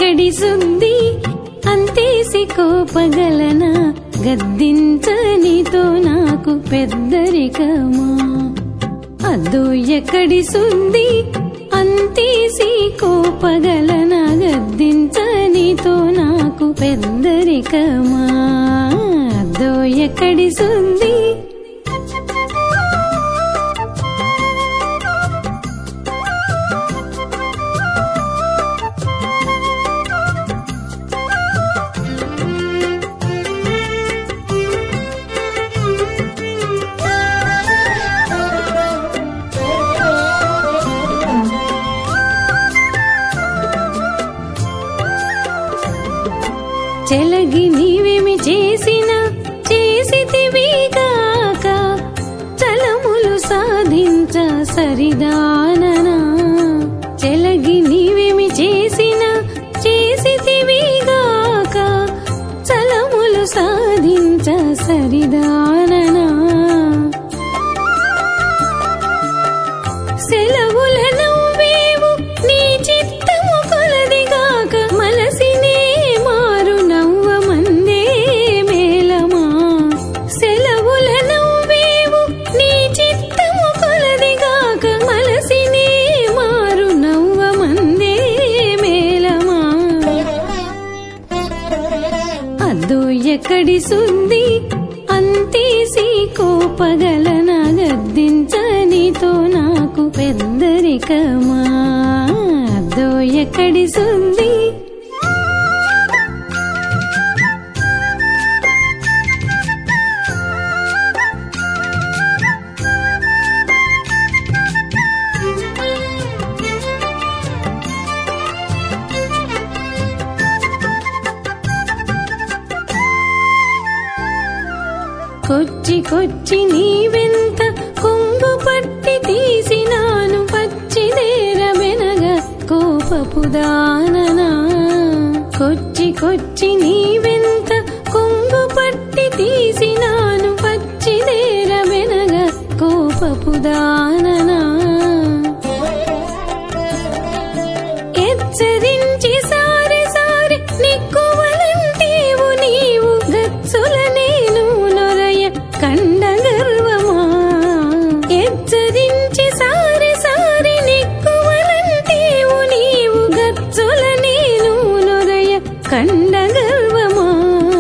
ఎక్కడి సుంది అంతేసి కోపగలన గద్దించనితో నాకు పెద్దరికమా అద్దు ఎక్కడి సుంది అంతేసి కోపగలన గద్దించనితో నాకు పెద్దరికమా అద్దో ఎక్కడి సుంది చెలగి నీవేమి చేసిన చేసితివిగాక చలములు సాధించ సరిదాననా చెలగి నీవేమి చేసిన చేసితివిగాక చలములు సాధించ సరిదాననా సెలవులను వేవు నీ చిత్తము కొలదిగాక మలసినే మారు నవ్వ మందే మేలమా సెలవులను వేవు నీ చిత్తము కొలదిగాక మలసినే మారు నవ్వ మందే మేలమా అద్దు ఎక్కడి సుంది అంతేసి కోపగలన గద్దించనితో నాకు పెద్దరికమా అద్దు ఎక్కడి సుంది కొచ్చి కొచ్చి నీవెంత కొంగు పట్టి తీసినాను పచ్చిదేర వెనగ కోపపు దాననా కొచ్చి కొచ్చి నీవెంత కొంగు పట్టి తీసినాను పచ్చిదేర వెనగ కోపపు దాననా హెచ్చరించి సారి సారి నిక్కువలంటేవు నీవు గచ్చుల నేను నొరయ కండ గర్వమా హెచ్చరించి సారి సారి నిక్కువలంటేవు నీవు గచ్చుల నేను నొరయ కండ గర్వమా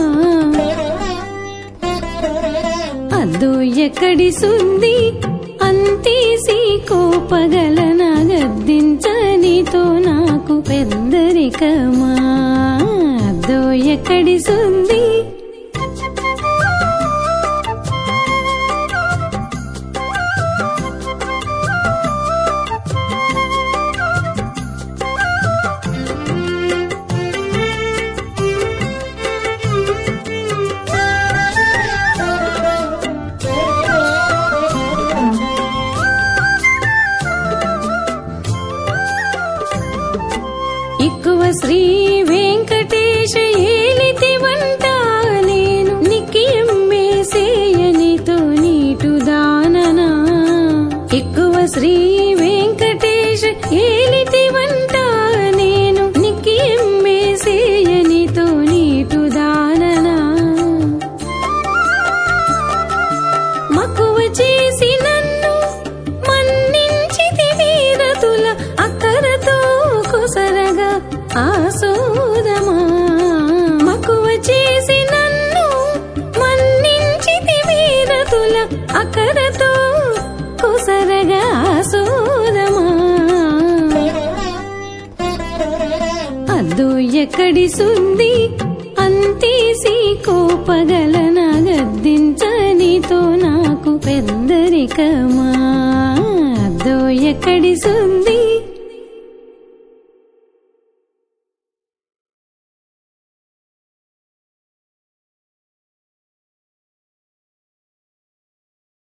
అద్దు ఎక్కడి సుంది అంతేసి కోపగలన గద్దించనితో నాకు పెద్దరికమా అద్దో ఎక్కడి సుంది ఎక్కువ శ్రీ వెంకటేశ ఏలితి వంట నేను నికి ఎమ్మేసేయనితో నీటు దాననా ఎక్కువ శ్రీ వెంకటేశ ఏలితి వంట నేను నికి ఎమ్మేసేయనితో నీటు దాననా మక్కువ చేసి నన్ను మన్నించితి వీరతుల అక్కరతో కుసరగా ఆసోదమా మక్కువ చేసి నన్ను మన్నించితి వీరతుల అక్కరతో కుసరగా ఆసోదమా అద్దు ఎక్కడి సుంది అంతేసి కోపగలన గద్దించనితో నాకు పెద్దరికమా అద్దో ఎక్కడి సుంది